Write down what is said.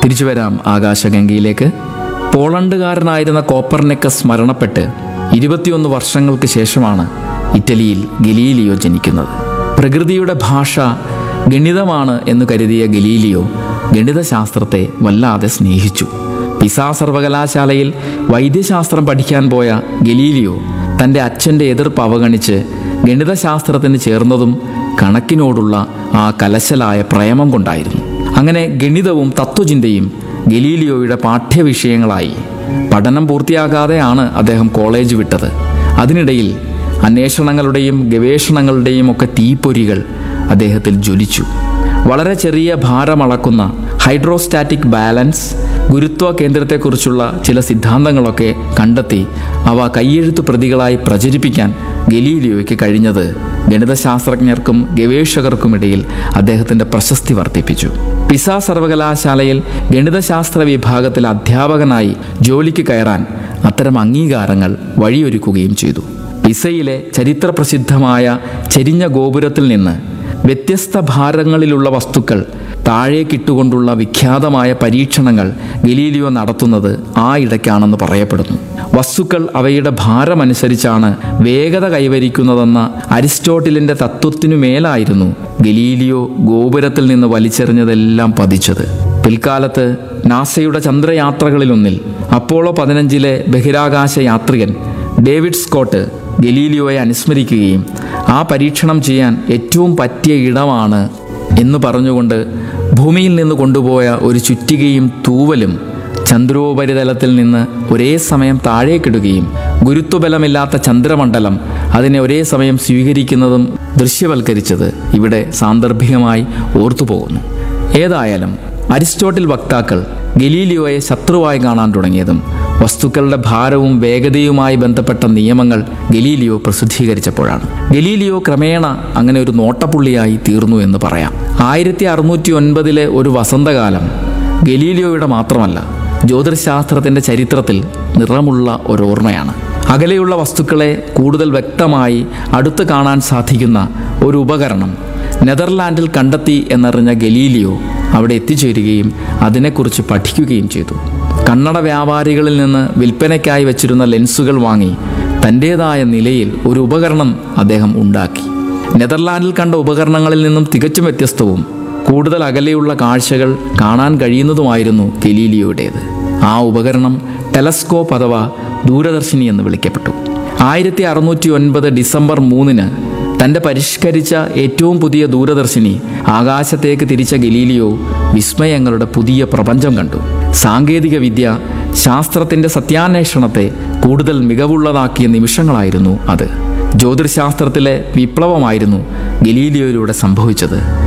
തിരിച്ചു വരാം ആകാശഗംഗയിലേക്ക് പോളണ്ടുകാരനായിരുന്ന കോപ്പർനെക്കസ് മരണപ്പെട്ട് ഇരുപത്തിയൊന്ന് വർഷങ്ങൾക്ക് ശേഷമാണ് ഇറ്റലിയിൽ ഗലീലിയോ ജനിക്കുന്നത് പ്രകൃതിയുടെ ഭാഷ ഗണിതമാണ് എന്ന് കരുതിയ ഗലീലിയോ ഗണിതശാസ്ത്രത്തെ വല്ലാതെ സ്നേഹിച്ചു പിസാ സർവകലാശാലയിൽ വൈദ്യശാസ്ത്രം പഠിക്കാൻ പോയ ഗലീലിയോ തൻ്റെ അച്ഛൻ്റെ എതിർപ്പ് അവഗണിച്ച് ഗണിതശാസ്ത്രത്തിന് ചേർന്നതും കണക്കിനോടുള്ള ആ കലശലായ പ്രേമം കൊണ്ടായിരുന്നു അങ്ങനെ ഗണിതവും തത്വചിന്തയും ഗലീലിയോയുടെ പാഠ്യവിഷയങ്ങളായി പഠനം പൂർത്തിയാകാതെയാണ് അദ്ദേഹം കോളേജ് വിട്ടത് അതിനിടയിൽ അന്വേഷണങ്ങളുടെയും ഗവേഷണങ്ങളുടെയും ഒക്കെ തീപ്പൊരികൾ അദ്ദേഹത്തിൽ ജ്വലിച്ചു വളരെ ചെറിയ ഭാരമളക്കുന്ന ഹൈഡ്രോസ്റ്റാറ്റിക് ബാലൻസ് ഗുരുത്വ കേന്ദ്രത്തെക്കുറിച്ചുള്ള ചില സിദ്ധാന്തങ്ങളൊക്കെ കണ്ടെത്തി അവ കയ്യെഴുത്ത് പ്രതികളായി പ്രചരിപ്പിക്കാൻ ഗലീലിയോയ്ക്ക് കഴിഞ്ഞത് ഗണിതശാസ്ത്രജ്ഞർക്കും ഗവേഷകർക്കുമിടയിൽ അദ്ദേഹത്തിൻ്റെ പ്രശസ്തി വർദ്ധിപ്പിച്ചു പിസ സർവകലാശാലയിൽ ഗണിതശാസ്ത്ര വിഭാഗത്തിൽ അധ്യാപകനായി ജോലിക്ക് കയറാൻ അത്തരം അംഗീകാരങ്ങൾ വഴിയൊരുക്കുകയും ചെയ്തു പിസയിലെ ചരിത്രപ്രസിദ്ധമായ ചെരിഞ്ഞ ഗോപുരത്തിൽ നിന്ന് വ്യത്യസ്ത ഭാരങ്ങളിലുള്ള വസ്തുക്കൾ താഴേക്കിട്ടുകൊണ്ടുള്ള വിഖ്യാതമായ പരീക്ഷണങ്ങൾ ഗലീലിയോ നടത്തുന്നത് ആ ഇടയ്ക്കാണെന്ന് പറയപ്പെടുന്നു വസ്തുക്കൾ അവയുടെ ഭാരമനുസരിച്ചാണ് വേഗത കൈവരിക്കുന്നതെന്ന അരിസ്റ്റോട്ടിലിന്റെ തത്വത്തിനു മേലായിരുന്നു ഗലീലിയോ ഗോപുരത്തിൽ നിന്ന് വലിച്ചെറിഞ്ഞതെല്ലാം പതിച്ചത് പിൽക്കാലത്ത് നാസയുടെ ചന്ദ്രയാത്രകളിലൊന്നിൽ അപ്പോളോ പതിനഞ്ചിലെ ബഹിരാകാശ യാത്രികൻ ഡേവിഡ് സ്കോട്ട് ഗലീലിയോയെ അനുസ്മരിക്കുകയും ആ പരീക്ഷണം ചെയ്യാൻ ഏറ്റവും പറ്റിയ ഇടമാണ് എന്ന് പറഞ്ഞുകൊണ്ട് ഭൂമിയിൽ നിന്ന് കൊണ്ടുപോയ ഒരു ചുറ്റികയും തൂവലും ചന്ദ്രോപരിതലത്തിൽ നിന്ന് ഒരേ സമയം താഴേക്കിടുകയും ഗുരുത്വബലമില്ലാത്ത ചന്ദ്രമണ്ഡലം അതിനെ ഒരേ സമയം സ്വീകരിക്കുന്നതും ദൃശ്യവൽക്കരിച്ചത് ഇവിടെ സാന്ദർഭികമായി ഓർത്തുപോകുന്നു ഏതായാലും അരിസ്റ്റോട്ടിൽ വക്താക്കൾ ഗലീലിയോയെ ശത്രുവായി കാണാൻ തുടങ്ങിയതും വസ്തുക്കളുടെ ഭാരവും വേഗതയുമായി ബന്ധപ്പെട്ട നിയമങ്ങൾ ഗലീലിയോ പ്രസിദ്ധീകരിച്ചപ്പോഴാണ് ഗലീലിയോ ക്രമേണ അങ്ങനെ ഒരു നോട്ടപ്പുള്ളിയായി തീർന്നു എന്ന് പറയാം ആയിരത്തി അറുന്നൂറ്റി ഒൻപതിലെ ഒരു വസന്തകാലം ഗലീലിയോയുടെ മാത്രമല്ല ജ്യോതിശാസ്ത്രത്തിന്റെ ചരിത്രത്തിൽ നിറമുള്ള ഒരു ഓർമ്മയാണ് അകലെയുള്ള വസ്തുക്കളെ കൂടുതൽ വ്യക്തമായി അടുത്ത് കാണാൻ സാധിക്കുന്ന ഒരു ഉപകരണം നെതർലാൻഡിൽ കണ്ടെത്തി എന്നറിഞ്ഞ ഗലീലിയോ അവിടെ എത്തിച്ചേരുകയും അതിനെക്കുറിച്ച് പഠിക്കുകയും ചെയ്തു കണ്ണട വ്യാപാരികളിൽ നിന്ന് വിൽപ്പനയ്ക്കായി വെച്ചിരുന്ന ലെൻസുകൾ വാങ്ങി തൻ്റേതായ നിലയിൽ ഒരു ഉപകരണം അദ്ദേഹം ഉണ്ടാക്കി നെതർലാൻഡിൽ കണ്ട ഉപകരണങ്ങളിൽ നിന്നും തികച്ചും വ്യത്യസ്തവും കൂടുതൽ അകലെയുള്ള കാഴ്ചകൾ കാണാൻ കഴിയുന്നതുമായിരുന്നു ഗലീലിയോയുടേത് ആ ഉപകരണം ടെലസ്കോപ്പ് അഥവാ ദൂരദർശിനി എന്ന് വിളിക്കപ്പെട്ടു ആയിരത്തി അറുന്നൂറ്റി ഒൻപത് ഡിസംബർ മൂന്നിന് തൻ്റെ പരിഷ്കരിച്ച ഏറ്റവും പുതിയ ദൂരദർശിനി ആകാശത്തേക്ക് തിരിച്ച ഗലീലിയോ വിസ്മയങ്ങളുടെ പുതിയ പ്രപഞ്ചം കണ്ടു സാങ്കേതിക വിദ്യ ശാസ്ത്രത്തിൻ്റെ സത്യാന്വേഷണത്തെ കൂടുതൽ മികവുള്ളതാക്കിയ നിമിഷങ്ങളായിരുന്നു അത് ജ്യോതിശാസ്ത്രത്തിലെ വിപ്ലവമായിരുന്നു ഗലീലിയോയിലൂടെ സംഭവിച്ചത്